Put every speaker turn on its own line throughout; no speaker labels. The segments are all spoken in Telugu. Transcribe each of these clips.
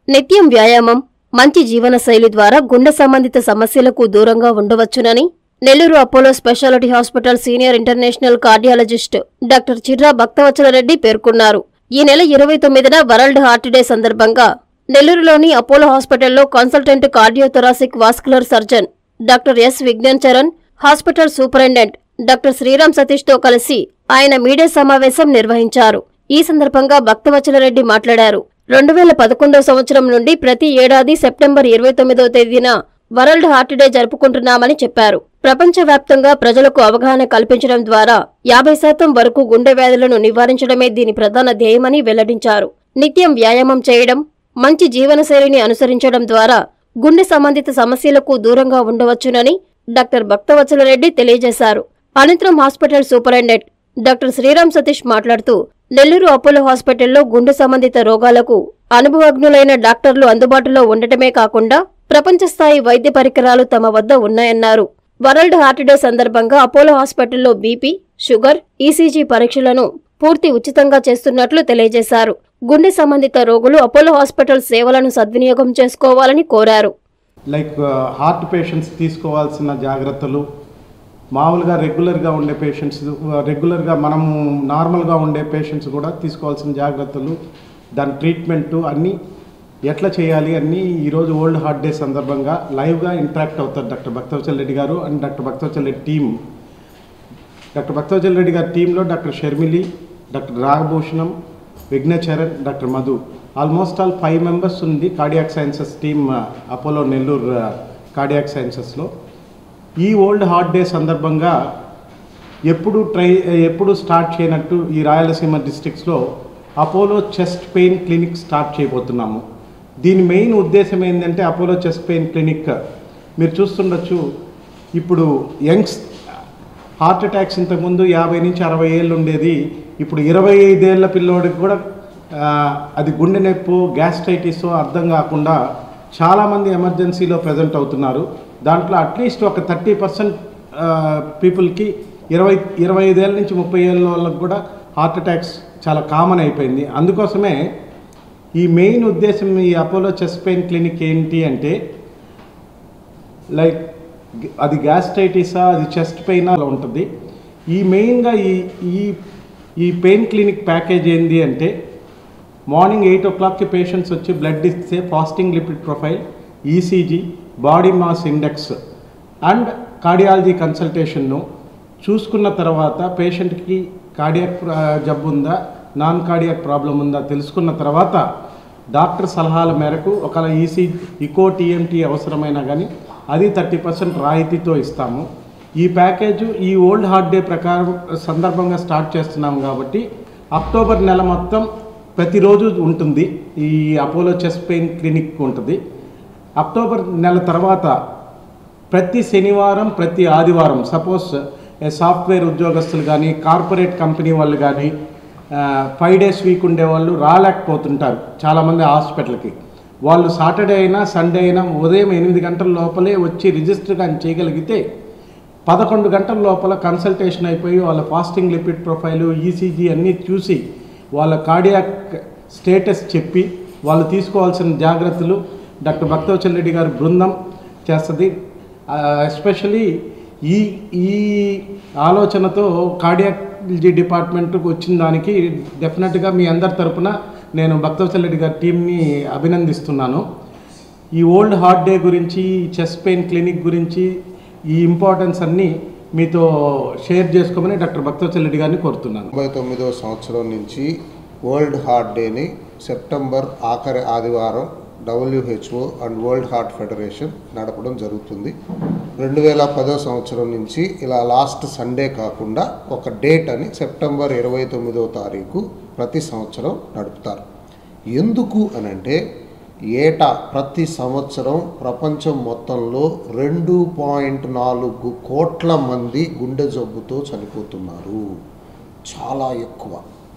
నిత్యం వ్యాయామం మంచి జీవనశైలి ద్వారా గుండె సంబంధిత సమస్యలకు దూరంగా ఉండవచ్చునని Nellore Apollo speciality hospital senior international cardiologist doctor Chirra Bhaktavachala Reddy పేర్కొన్నారు ఈ నెల ఇరవై తొమ్మిదిన వరల్డ్ హార్ట్ డే సందర్భంగా నెల్లూరులోని అపోలో హాస్పిటల్లో consultant cardiothoracic vascular surgeon doctor S Vignan Charan hospital superintendent doctor Sriram Satish తో కలిసి ఆయన మీడియా సమావేశం నిర్వహించారు ఈ సందర్భంగా భక్తవచలరెడ్డి మాట్లాడారు రెండు వేల పదకొండవ సంవత్సరం నుండి ప్రతి ఏడాది సెప్టెంబర్ ఇరవై తొమ్మిదవ తేదీన వరల్డ్ హార్ట్ డే జరుపుకుంటున్నామని చెప్పారు ప్రపంచవ్యాప్తంగా ప్రజలకు అవగాహన కల్పించడం ద్వారా యాభై శాతం వరకు గుండె వ్యాధులను నివారించడమే దీని ప్రధాన ధ్యేయమని వెల్లడించారు నిత్యం వ్యాయామం చేయడం మంచి జీవనశైలిని అనుసరించడం ద్వారా గుండె సంబంధిత సమస్యలకు దూరంగా ఉండవచ్చునని డాక్టర్ భక్తవత్సలరెడ్డి తెలియజేశారు అనంతరం hospital superintendent doctor Sriram Satish మాట్లాడుతూ నెల్లూరు అపోలో హాస్పిటల్లో గుండె సంబంధిత రోగాలకు అనుభవజ్ఞులైన డాక్టర్లు అందుబాటులో ఉండటమే కాకుండా ప్రపంచ స్థాయి వైద్య పరికరాలు తమ వద్ద ఉన్నాయన్నారు వరల్డ్ హార్ట్ డే సందర్భంగా అపోలో హాస్పిటల్లో బీపీ షుగర్ ఈసీజీ పరీక్షలను పూర్తి ఉచితంగా చేస్తున్నట్లు తెలియజేశారు గుండె సంబంధిత రోగులు అపోలో హాస్పిటల్ సేవలను సద్వినియోగం చేసుకోవాలని కోరారు
లైక్ హార్ట్ పేషెంట్స్ తీసుకోవాల్సిన జాగ్రత్తలు మామూలుగా రెగ్యులర్గా ఉండే పేషెంట్స్ రెగ్యులర్గా మనము నార్మల్గా ఉండే పేషెంట్స్ కూడా తీసుకోవాల్సిన జాగ్రత్తలు దాని ట్రీట్మెంట్ అన్నీ ఎట్లా చేయాలి అన్నీ ఈరోజు వరల్డ్ హార్ట్ డే సందర్భంగా లైవ్గా ఇంటరాక్ట్ అవుతారు doctor Bhaktavachal Reddy garu and doctor Bhaktavachal Reddy team doctor Bhaktavachal Reddy గారి టీంలో doctor Sharmili doctor Ragabhushanam Vighnacharan doctor Madhu almost all five members ఉంది cardiac sciences team Apollo Nellore cardiac సైన్సెస్లో ఈ ఓల్డ్ హార్ట్ డే సందర్భంగా ఎప్పుడు ట్రై ఎప్పుడు స్టార్ట్ చేయనట్టు ఈ రాయలసీమ డిస్ట్రిక్ట్స్లో Apollo chest pain clinic start చేయబోతున్నాము దీని మెయిన్ ఉద్దేశం ఏంటంటే అపోలో చెస్ట్ పెయిన్ క్లినిక్ మీరు చూస్తుండొచ్చు ఇప్పుడు యంగ్స్ హార్ట్ అటాక్స్ ఇంతకుముందు యాభై నుంచి అరవై ఏళ్ళు ఉండేది ఇప్పుడు ఇరవై ఐదేళ్ల పిల్లోడికి కూడా ఆ, అది గుండె నొప్పి గ్యాస్ట్రైటిస్ అర్థం కాకుండా చాలామంది ఎమర్జెన్సీలో ప్రజెంట్ అవుతున్నారు దాంట్లో అట్లీస్ట్ ఒక థర్టీ పర్సెంట్ పీపుల్కి ఇరవై ఇరవై ఐదేళ్ళ నుంచి ముప్పై ఏళ్ళ వాళ్ళకి కూడా హార్ట్ అటాక్స్ చాలా కామన్ అయిపోయింది అందుకోసమే ఈ మెయిన్ ఉద్దేశం ఈ అపోలో చెస్ట్ పెయిన్ క్లినిక్ ఏంటి అంటే లైక్ అది గ్యాస్ట్రైటిసా అది చెస్ట్ పెయిన్ అలా ఉంటుంది ఈ మెయిన్గా ఈ ఈ ఈ పెయిన్ క్లినిక్ ప్యాకేజ్ ఏంది అంటే మార్నింగ్ ఎయిట్ ఓ క్లాక్కి పేషెంట్స్ వచ్చి బ్లడ్ ఇస్తే fasting lipid profile ECG body mass index and cardiology కన్సల్టేషన్ను చూసుకున్న తర్వాత పేషెంట్కి కార్డియాక్ జబ్బు ఉందా నాన్ కార్డియాక్ ప్రాబ్లం ఉందా తెలుసుకున్న తర్వాత డాక్టర్ సలహాల మేరకు ఒకవేళ ఈసీ ఇకో టీఎంటీ అవసరమైనా కానీ అది థర్టీ పర్సెంట్ రాయితీతో ఇస్తాము ఈ ప్యాకేజ్ ఈ ఓల్డ్ హార్ట్ డే ప్రకారం సందర్భంగా స్టార్ట్ చేస్తున్నాం కాబట్టి అక్టోబర్ నెల మొత్తం ప్రతిరోజు ఉంటుంది ఈ అపోలో చెస్ట్ పెయిన్ క్లినిక్ ఉంటుంది అక్టోబర్ నెల తర్వాత ప్రతి శనివారం ప్రతి ఆదివారం సపోజ్ సాఫ్ట్వేర్ ఉద్యోగస్తులు కానీ కార్పొరేట్ కంపెనీ వాళ్ళు కానీ ఫైవ్ డేస్ వీక్ ఉండే వాళ్ళు రాలేకపోతుంటారు చాలామంది హాస్పిటల్కి వాళ్ళు సాటర్డే అయినా సండే అయినా ఉదయం ఎనిమిది గంటల లోపలే వచ్చి రిజిస్టర్ కానీ చేయగలిగితే పదకొండు గంటల లోపల కన్సల్టేషన్ అయిపోయి వాళ్ళ ఫాస్టింగ్ లిపిడ్ ప్రొఫైలు ఈసీజీ అన్నీ చూసి వాళ్ళ కార్డియాక్ స్టేటస్ చెప్పి వాళ్ళు తీసుకోవాల్సిన జాగ్రత్తలు డాక్టర్ భక్తవచల్ రెడ్డి గారి బృందం చేస్తుంది ఎస్పెషలీ ఈ ఈ ఆలోచనతో కార్డియాలజీ డిపార్ట్మెంట్కి వచ్చిన దానికి డెఫినెట్గా మీ అందరి తరపున నేను భక్తవచల్ రెడ్డి గారి టీంని అభినందిస్తున్నాను ఈ ఓల్డ్ హార్ట్ డే గురించి చెస్ట్ పెయిన్ క్లినిక్ గురించి ఈ ఇంపార్టెన్స్ అన్నీ మీతో షేర్ చేసుకోమని డాక్టర్ భక్తవచల్ రెడ్డి గారిని కోరుతున్నాను
తొంభై తొమ్మిదవ సంవత్సరం నుంచి వరల్డ్ హార్ట్ డేని సెప్టెంబర్ ఆఖరి ఆదివారం WHO and world heart federation నడపడం జరుగుతుంది రెండు వేల పదో సంవత్సరం నుంచి ఇలా లాస్ట్ సండే కాకుండా ఒక డేట్ అని సెప్టెంబర్ ఇరవై తొమ్మిదవ తారీఖు ప్రతి సంవత్సరం నడుపుతారు ఎందుకు అనంటే ఏటా ప్రతి సంవత్సరం ప్రపంచం మొత్తంలో రెండు పాయింట్ నాలుగు కోట్ల మంది గుండె జబ్బుతో చనిపోతున్నారు చాలా ఎక్కువ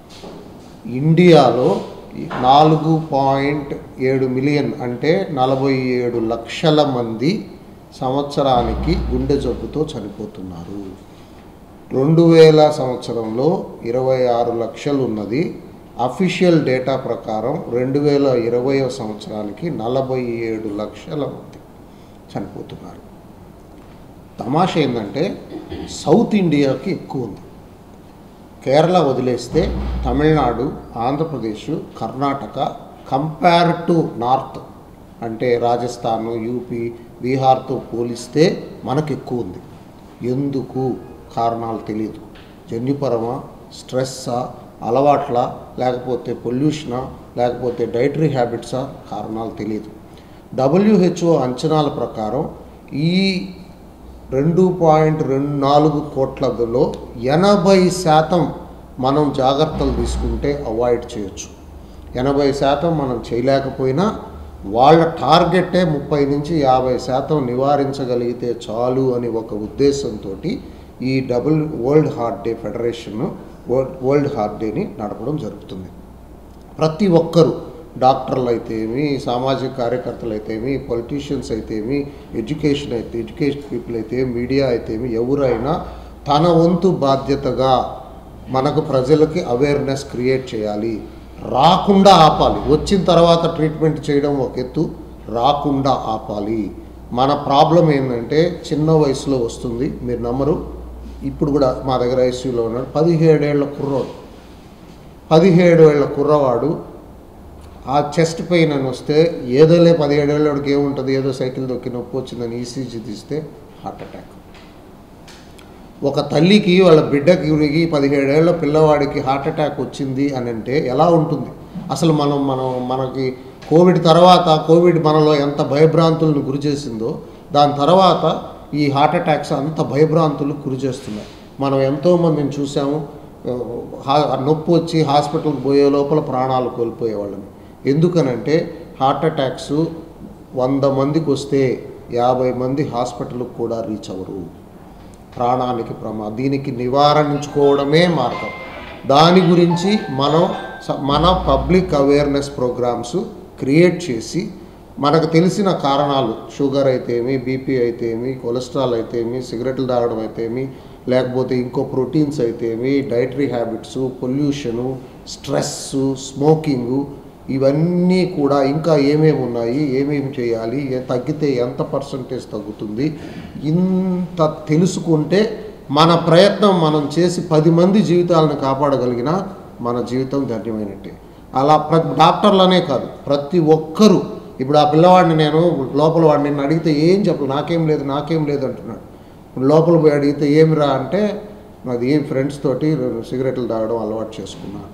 ఇండియాలో నాలుగు పాయింట్ ఏడు మిలియన్ అంటే నలభై ఏడు లక్షల మంది సంవత్సరానికి గుండె జబ్బుతో చనిపోతున్నారు రెండు వేల సంవత్సరంలో ఇరవై ఆరు లక్షలు ఉన్నది అఫీషియల్ డేటా ప్రకారం రెండు వేల ఇరవయో సంవత్సరానికి నలభై ఏడు లక్షల మంది చనిపోతున్నారు తమాష ఏంటంటే సౌత్ ఇండియాకి ఎక్కువ ఉంది కేరళ వదిలేస్తే Tamil Nadu Andhra Pradesh Karnataka compare to north అంటే రాజస్థాన్ యూపీ బీహార్తో పోలిస్తే మనకు ఎక్కువ ఉంది ఎందుకు కారణాలు తెలియదు జన్యుపరమా స్ట్రెస్సా అలవాట్ల లేకపోతే పొల్యూషనా లేకపోతే డైటరీ హ్యాబిట్సా కారణాలు తెలియదు డబ్ల్యూహెచ్ఓ అంచనాల ప్రకారం ఈ రెండు పాయింట్ రెండు నాలుగు కోట్లలో ఎనభై శాతం మనం జాగ్రత్తలు తీసుకుంటే అవాయిడ్ చేయొచ్చు ఎనభై శాతం మనం చేయలేకపోయినా వాళ్ళ టార్గెటే ముప్పై నుంచి యాభై శాతం నివారించగలిగితే చాలు అని ఒక ఉద్దేశంతో ఈ double world heart day federation world heart డేని నడపడం జరుగుతుంది ప్రతి ఒక్కరూ డాక్టర్లు అయితేమి సామాజిక కార్యకర్తలు అయితేమి పొలిటీషియన్స్ అయితేమి ఎడ్యుకేషన్ అయితే ఎడ్యుకేషన్ పీపుల్ అయితే మీడియా అయితేమి ఎవరైనా తన వంతు బాధ్యతగా మనకు ప్రజలకి అవేర్నెస్ క్రియేట్ చేయాలి రాకుండా ఆపాలి వచ్చిన తర్వాత ట్రీట్మెంట్ చేయడం ఒక ఎత్తు రాకుండా ఆపాలి మన ప్రాబ్లం ఏంటంటే చిన్న వయసులో వస్తుంది మీరు నమ్మరు ఇప్పుడు కూడా మా దగ్గర ఐసీయూలో ఉన్నాడు పదిహేడేళ్ల కుర్రోడు పదిహేడు ఏళ్ల కుర్రవాడు ఆ చెస్ట్ పెయిన్ అని వస్తే ఏదోలే పదిహేడేళ్ళకి ఏముంటుంది ఏదో సైకిల్ దొక్కి నొప్పి వచ్చిందని ఈసీజీ తీస్తే హార్ట్ అటాక్ ఒక తల్లికి వాళ్ళ బిడ్డకి ఉరిగి పదిహేడేళ్ల పిల్లవాడికి హార్ట్ అటాక్ వచ్చింది అని అంటే ఎలా ఉంటుంది అసలు మనం మనం మనకి కోవిడ్ తర్వాత కోవిడ్ మనలో ఎంత భయభ్రాంతులను గురి చేసిందో దాని తర్వాత ఈ హార్ట్ అటాక్స్ అంత భయభ్రాంతులకు గురి చేస్తున్నాయి మనం ఎంతోమందిని చూసాము ఆ, హా- నొప్పి వచ్చి హాస్పిటల్కి పోయే లోపల ప్రాణాలు కోల్పోయేవాళ్ళని ఎందుకనంటే హార్ట్ అటాక్స్ వంద మందికి వస్తే యాభై మంది హాస్పిటల్కి కూడా రీచ్ అవ్వరు ప్రాణానికి ప్రమా దీనికి నివారించుకోవడమే మార్గం దాని గురించి మనం స- మన పబ్లిక్ అవేర్నెస్ ప్రోగ్రామ్స్ క్రియేట్ చేసి మనకు తెలిసిన కారణాలు షుగర్ అయితేమి బీపీ అయితేమి కొలెస్ట్రాల్ అయితేమి సిగరెట్లు తాగడం అయితేమి లేకపోతే ఇంకో ప్రోటీన్స్ అయితేమి dietary habits pollution stress smoking ఇవన్నీ కూడా ఇంకా ఏమేమి ఉన్నాయి ఏమేమి చేయాలి ఏ తగ్గితే ఎంత పర్సంటేజ్ తగ్గుతుంది ఇంత తెలుసుకుంటే మన ప్రయత్నం మనం చేసి పది మంది జీవితాలను కాపాడగలిగినా మన జీవితం ధన్యమైనట్టే అలా ప్ర డాక్టర్లనే కాదు ప్రతి ఒక్కరూ ఇప్పుడు ఆ పిల్లవాడిని నేను లోపల వాడిని నిన్ను అడిగితే ఏం చెప్పు నాకేం లేదు నాకేం లేదు అంటున్నాడు లోపల పోయి అడిగితే ఏమిరా అంటే నాది ఏం ఫ్రెండ్స్ తోటి సిగరెట్లు తాగడం అలవాటు చేసుకున్నాను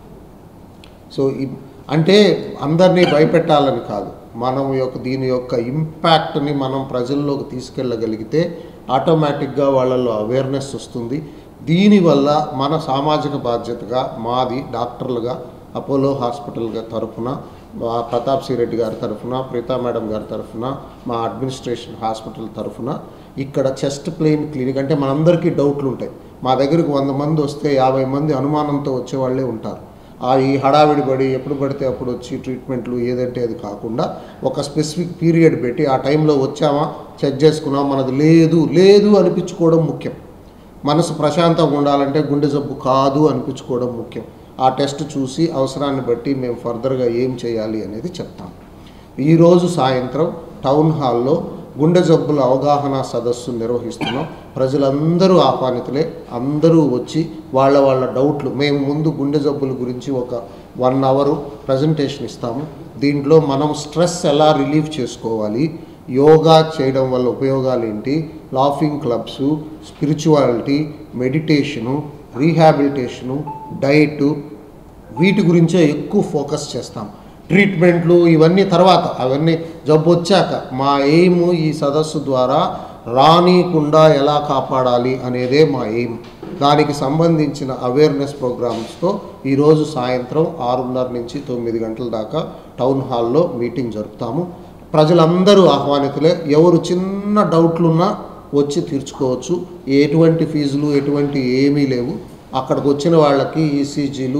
సో ఇ- అంటే అందరినీ భయపెట్టాలని కాదు మనం యొక్క దీని యొక్క ఇంపాక్ట్ని మనం ప్రజల్లోకి తీసుకెళ్ళగలిగితే ఆటోమేటిక్గా వాళ్ళల్లో అవేర్నెస్ వస్తుంది దీనివల్ల మన సామాజిక బాధ్యతగా మాది డాక్టర్లుగా అపోలో హాస్పిటల్గా తరఫున మా ప్రతాప్ సి రెడ్డి గారి తరఫున ప్రీతా మేడం గారి తరఫున మా అడ్మినిస్ట్రేషన్ హాస్పిటల్ తరఫున ఇక్కడ చెస్ట్ ప్లెయిన్ క్లినిక్ అంటే మనందరికీ డౌట్లు ఉంటాయి మా దగ్గరికి వంద మంది వస్తే యాభై మంది అనుమానంతో వచ్చేవాళ్ళే ఉంటారు ఆ ఈ హడావిడి పడి ఎప్పుడు పడితే అప్పుడు వచ్చి ట్రీట్మెంట్లు ఏదంటే అది కాకుండా ఒక స్పెసిఫిక్ పీరియడ్ పెట్టి ఆ టైంలో వచ్చామా చెక్ చేసుకున్నాం మనది లేదు లేదు అనిపించుకోవడం ముఖ్యం మనసు ప్రశాంతంగా ఉండాలంటే గుండె జబ్బు కాదు అనిపించుకోవడం ముఖ్యం ఆ టెస్ట్ చూసి అవసరాన్ని బట్టి మేము ఫర్దర్గా ఏం చేయాలి అనేది చెప్తాం ఈరోజు సాయంత్రం టౌన్ హాల్లో గుండె జబ్బుల అవగాహన సదస్సు నిర్వహిస్తున్నాం ప్రజలందరూ ఆహ్వానితులే అందరూ వచ్చి వాళ్ళ వాళ్ళ డౌట్లు మేము ముందు గుండె జబ్బుల గురించి ఒక వన్ అవరు ప్రజెంటేషన్ ఇస్తాము దీంట్లో మనం స్ట్రెస్ ఎలా రిలీఫ్ చేసుకోవాలి యోగా చేయడం వల్ల ఉపయోగాలు ఏంటి laughing clubs spirituality meditation rehabilitation diet వీటి గురించే ఎక్కువ ఫోకస్ చేస్తాం ట్రీట్మెంట్లు ఇవన్నీ తర్వాత అవన్నీ జబ్బు వచ్చాక మా ఎయిమ్ ఈ సదస్సు ద్వారా రానీకుండా ఎలా కాపాడాలి అనేదే మా ఎయిమ్ దానికి సంబంధించిన అవేర్నెస్ ప్రోగ్రామ్స్తో ఈరోజు సాయంత్రం ఆరున్నర నుంచి తొమ్మిది గంటల దాకా టౌన్ హాల్లో మీటింగ్ జరుపుతాము ప్రజలందరూ ఆహ్వానితులే ఎవరు చిన్న డౌట్లున్నా వచ్చి తీర్చుకోవచ్చు ఎటువంటి ఫీజులు ఎటువంటి ఏమీ లేవు అక్కడికి వచ్చిన వాళ్ళకి ఈసీజీలు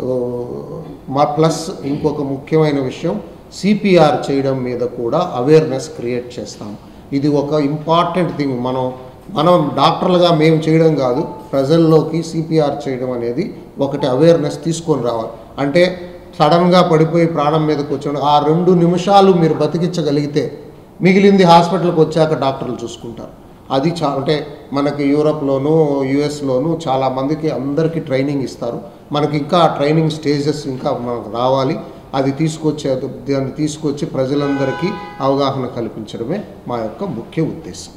మా ప్లస్ ఇంకొక ముఖ్యమైన విషయం సిపిఆర్ చేయడం మీద కూడా అవేర్నెస్ క్రియేట్ చేస్తాం ఇది ఒక ఇంపార్టెంట్ థింగ్ మనం మనం డాక్టర్లుగా మేము చేయడం కాదు ప్రజల్లోకి సిపిఆర్ చేయడం అనేది ఒకటి అవేర్నెస్ తీసుకొని రావాలి అంటే సడన్గా పడిపోయి ప్రాణం మీద కూర్చోండి ఆ రెండు నిమిషాలు మీరు బతికించగలిగితే మిగిలింది హాస్పిటల్కి వచ్చాక డాక్టర్లు చూసుకుంటారు అది చా అంటే మనకి యూరోప్లోను యుఎస్లోను చాలా మందికి అందరికీ ట్రైనింగ్ ఇస్తారు మనకి ఇంకా ఆ ట్రైనింగ్ స్టేజెస్ ఇంకా మనకు రావాలి అది తీసుకొచ్చే దాన్ని తీసుకొచ్చి ప్రజలందరికీ అవగాహన కల్పించడమే మా యొక్క ముఖ్య ఉద్దేశం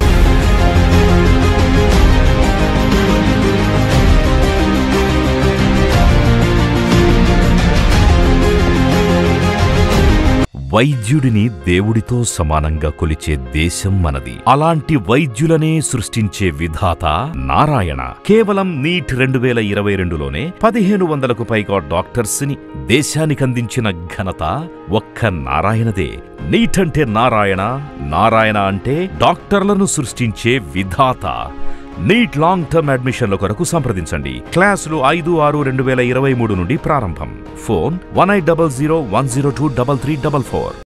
వైద్యుడిని దేవుడితో సమానంగా కొలిచే దేశం మనది అలాంటి వైద్యులనే సృష్టించే విధాత నారాయణ కేవలం నీట్ రెండు వేల ఇరవై రెండులోనే పదిహేను వందలకు పైగా డాక్టర్స్ ని దేశానికి అందించిన ఘనత ఒక్క నారాయణదే నీట్ అంటే నారాయణ నారాయణ అంటే డాక్టర్లను సృష్టించే విధాత నీట్ లాంగ్ టర్మ్ అడ్మిషన్ల కొరకు సంప్రదించండి క్లాసులు ఐదు ఆరు రెండు వేల ఇరవై మూడు నుండి ప్రారంభం phone one eight double zero one zero two double three double four